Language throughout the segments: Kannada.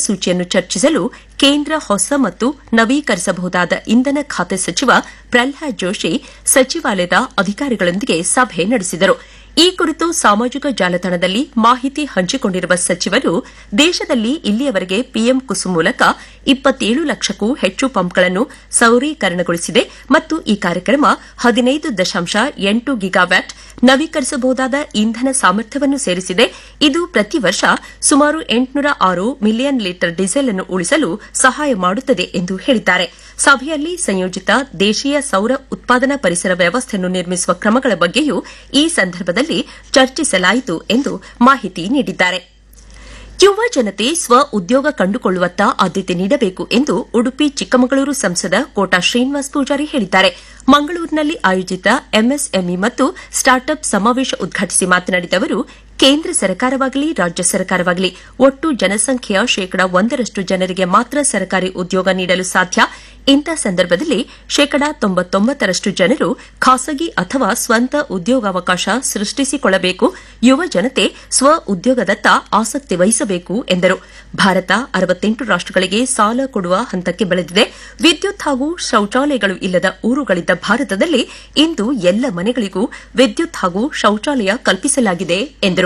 ಮಾರ್ಗಸೂಚಿಯನ್ನು ಚರ್ಚಿಸಲು ಕೇಂದ್ರ ಹೊಸ ಮತ್ತು ನವೀಕರಿಸಬಹುದಾದ ಇಂಧನ ಖಾತೆ ಸಚಿವ ಪ್ರಲ್ಹಾದ್ ಜೋಶಿ ಸಚಿವಾಲಯದ ಅಧಿಕಾರಿಗಳೊಂದಿಗೆ ಸಭೆ ನಡೆಸಿದರು ಈ ಕುರಿತು ಸಾಮಾಜಿಕ ಜಾಲತಾಣದಲ್ಲಿ ಮಾಹಿತಿ ಹಂಚಿಕೊಂಡಿರುವ ಸಚಿವರು ದೇಶದಲ್ಲಿ ಇಲ್ಲಿಯವರೆಗೆ ಪಿಎಂ ಕುಸುಮ್ ಮೂಲಕ ಇಪ್ಪತ್ತೇಳು ಲಕ್ಷಕ್ಕೂ ಹೆಚ್ಚು ಪಂಪ್ಗಳನ್ನು ಸೌರೀಕರಣಗೊಳಿಸಿದೆ ಮತ್ತು ಈ ಕಾರ್ಯಕ್ರಮ ಹದಿನೈದು ದಶಾಂಶ ಎಂಟು ಗಿಗಾವ್ಯಾಟ್ ನವೀಕರಿಸಬಹುದಾದ ಇಂಧನ ಸಾಮರ್ಥ್ಯವನ್ನು ಸೇರಿಸಿದೆ ಇದು ಪ್ರತಿ ವರ್ಷ ಸುಮಾರು ಎಂಟುನೂರ ಆರು ಮಿಲಿಯನ್ ಲೀಟರ್ ಡೀಸೆಲ್ ಅನ್ನು ಉಳಿಸಲು ಸಹಾಯ ಮಾಡುತ್ತದೆ ಎಂದು ಹೇಳಿದ್ದಾರೆ ಸಭೆಯಲ್ಲಿ ಸಂಯೋಜಿತ ದೇಶೀಯ ಸೌರ ಉತ್ಪಾದನಾ ಪರಿಸರ ವ್ಯವಸ್ಥೆಯನ್ನು ನಿರ್ಮಿಸುವ ಕ್ರಮಗಳ ಬಗ್ಗೆಯೂ ಈ ಸಂದರ್ಭದಲ್ಲಿ ಚರ್ಚಿಸಲಾಯಿತು ಎಂದು ಮಾಹಿತಿ ನೀಡಿದ್ದಾರೆ ಯುವ ಜನತೆ ಸ್ವ ಉದ್ಯೋಗ ಕಂಡುಕೊಳ್ಳುವತ್ತ ಆದ್ಯತೆ ನೀಡಬೇಕು ಎಂದು ಉಡುಪಿ ಚಿಕ್ಕಮಗಳೂರು ಸಂಸದ ಕೋಟಾ ಶ್ರೀನಿವಾಸ್ ಪೂಜಾರಿ ಹೇಳಿದ್ದಾರೆ ಮಂಗಳೂರಿನಲ್ಲಿ ಆಯೋಜಿತ ಎಂಎಸ್ಎಂಇ ಮತ್ತು ಸ್ಟಾರ್ಟ್ಅಪ್ ಸಮಾವೇಶ ಉದ್ಘಾಟಿಸಿ ಮಾತನಾಡಿದ ಅವರು ಕೇಂದ್ರ ಸರ್ಕಾರವಾಗಲಿ ರಾಜ್ಯ ಸರ್ಕಾರವಾಗಲಿ ಒಟ್ಟು ಜನಸಂಖ್ಯೆಯ ಶೇಕಡಾ ಒಂದರಷ್ಟು ಜನರಿಗೆ ಮಾತ್ರ ಸರ್ಕಾರಿ ಉದ್ಯೋಗ ನೀಡಲು ಸಾಧ್ಯ ಇಂಥ ಸಂದರ್ಭದಲ್ಲಿ ಶೇಕಡಾ ತೊಂಬತ್ತೊಂಬತ್ತರಷ್ಟು ಜನರು ಖಾಸಗಿ ಅಥವಾ ಸ್ವಂತ ಉದ್ಯೋಗಾವಕಾಶ ಸೃಷ್ಟಿಸಿಕೊಳ್ಳಬೇಕು ಯುವ ಜನತೆ ಸ್ವ ಉದ್ಯೋಗದತ್ತ ಆಸಕ್ತಿ ವಹಿಸಬೇಕು ಎಂದರು ಭಾರತ ಅರವತ್ತೆಂಟು ರಾಷ್ಟಗಳಿಗೆ ಸಾಲ ಕೊಡುವ ಹಂತಕ್ಕೆ ಬೆಳೆದಿದೆ ವಿದ್ಯುತ್ ಹಾಗೂ ಶೌಚಾಲಯಗಳು ಇಲ್ಲದ ಊರುಗಳಿದ್ದ ಭಾರತದಲ್ಲಿ ಇಂದು ಎಲ್ಲ ಮನೆಗಳಿಗೂ ವಿದ್ಯುತ್ ಹಾಗೂ ಶೌಚಾಲಯ ಕಲ್ಪಿಸಲಾಗಿದೆ ಎಂದರು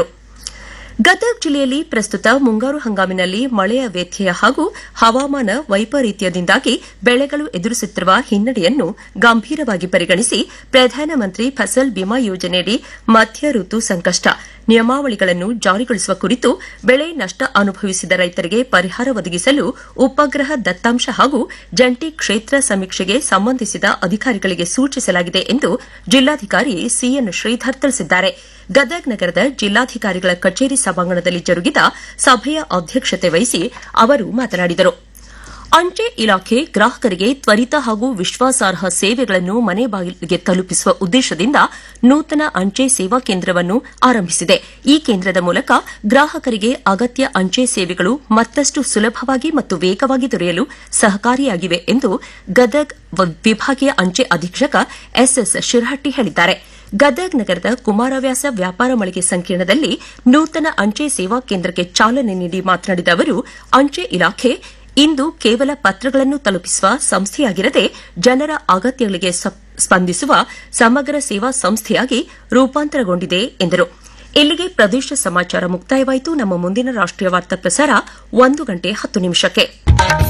ಗದಗ ಜಿಲ್ಲೆಯಲ್ಲಿ ಪ್ರಸ್ತುತ ಮುಂಗಾರು ಹಂಗಾಮಿನಲ್ಲಿ ಮಳೆಯ ವ್ಯತ್ಯಯ ಹಾಗೂ ಹವಾಮಾನ ವೈಪರೀತ್ಯದಿಂದಾಗಿ ಬೆಳೆಗಳು ಎದುರಿಸುತ್ತಿರುವ ಹಿನ್ನಡೆಯನ್ನು ಗಂಭೀರವಾಗಿ ಪರಿಗಣಿಸಿ ಪ್ರಧಾನಮಂತ್ರಿ ಫಸಲ್ ಬಿಮಾ ಯೋಜನೆಯಡಿ ಮಧ್ಯ ಋತು ಸಂಕಷ್ಟ ನಿಯಮಾವಳಿಗಳನ್ನು ಜಾರಿಗೊಳಿಸುವ ಕುರಿತು ಬೆಳೆ ನಷ್ಟ ಅನುಭವಿಸಿದ ರೈತರಿಗೆ ಪರಿಹಾರ ಒದಗಿಸಲು ಉಪಗ್ರಹ ದತ್ತಾಂಶ ಹಾಗೂ ಜಂಟಿ ಕ್ಷೇತ್ರ ಸಮೀಕ್ಷೆಗೆ ಸಂಬಂಧಿಸಿದ ಅಧಿಕಾರಿಗಳಿಗೆ ಸೂಚಿಸಲಾಗಿದೆ ಎಂದು ಜಿಲ್ಲಾಧಿಕಾರಿ ಸಿಎನ್ ಶ್ರೀಧರ್ ತಿಳಿಸಿದ್ದಾರೆ ಗದಗ್ ನಗರದ ಜಿಲ್ಲಾಧಿಕಾರಿಗಳ ಕಚೇರಿ ಸಭಾಂಗಣದಲ್ಲಿ ಜರುಗಿದ ಸಭೆಯ ಅಧ್ಯಕ್ಷತೆ ವಹಿಸಿ ಅವರು ಮಾತನಾಡಿದರು ಅಂಚೆ ಇಲಾಖೆ ಗ್ರಾಹಕರಿಗೆ ತ್ವರಿತ ಹಾಗೂ ವಿಶ್ವಾಸಾರ್ಹ ಸೇವೆಗಳನ್ನು ಮನೆ ಬಾಗಿಲಿಗೆ ತಲುಪಿಸುವ ಉದ್ದೇಶದಿಂದ ನೂತನ ಅಂಚೆ ಸೇವಾ ಕೇಂದ್ರವನ್ನು ಆರಂಭಿಸಿದೆ ಈ ಕೇಂದ್ರದ ಮೂಲಕ ಗ್ರಾಹಕರಿಗೆ ಅಗತ್ಯ ಅಂಚೆ ಸೇವೆಗಳು ಮತ್ತಷ್ಟು ಸುಲಭವಾಗಿ ಮತ್ತು ವೇಗವಾಗಿ ದೊರೆಯಲು ಸಹಕಾರಿಯಾಗಿವೆ ಎಂದು ಗದಗ್ ವಿಭಾಗೀಯ ಅಂಚೆ ಅಧೀಕ್ಷಕ ಎಸ್ಎಸ್ ಶಿರಹಟ್ಟಿ ಹೇಳಿದ್ದಾರೆ ಗದಗ್ ನಗರದ ಕುಮಾರವ್ಯಾಸ ವ್ಯಾಪಾರ ಮಳಿಗೆ ಸಂಕೀರ್ಣದಲ್ಲಿ ನೂತನ ಅಂಚೆ ಸೇವಾ ಕೇಂದ್ರಕ್ಕೆ ಚಾಲನೆ ನೀಡಿ ಮಾತನಾಡಿದ ಅವರು ಅಂಚೆ ಇಲಾಖೆ ಇಂದು ಕೇವಲ ಪತ್ರಗಳನ್ನು ತಲುಪಿಸುವ ಸಂಸ್ಥೆಯಾಗಿರದೆ ಜನರ ಅಗತ್ಯಗಳಿಗೆ ಸ್ಪಂದಿಸುವ ಸಮಗ್ರ ಸೇವಾ ಸಂಸ್ಥೆಯಾಗಿ ರೂಪಾಂತರಗೊಂಡಿದೆ ಎಂದರು ಇಲ್ಲಿಗೆ ಪ್ರದೇಶ ಸಮಾಚಾರ ಮುಕ್ತಾಯವಾಯಿತು ನಮ್ಮ ಮುಂದಿನ ರಾಷ್ಟೀಯ ವಾರ್ತಾ ಪ್ರಸಾರ ಒಂದು ಗಂಟೆ ಹತ್ತು ನಿಮಿಷಕ್ಕೆ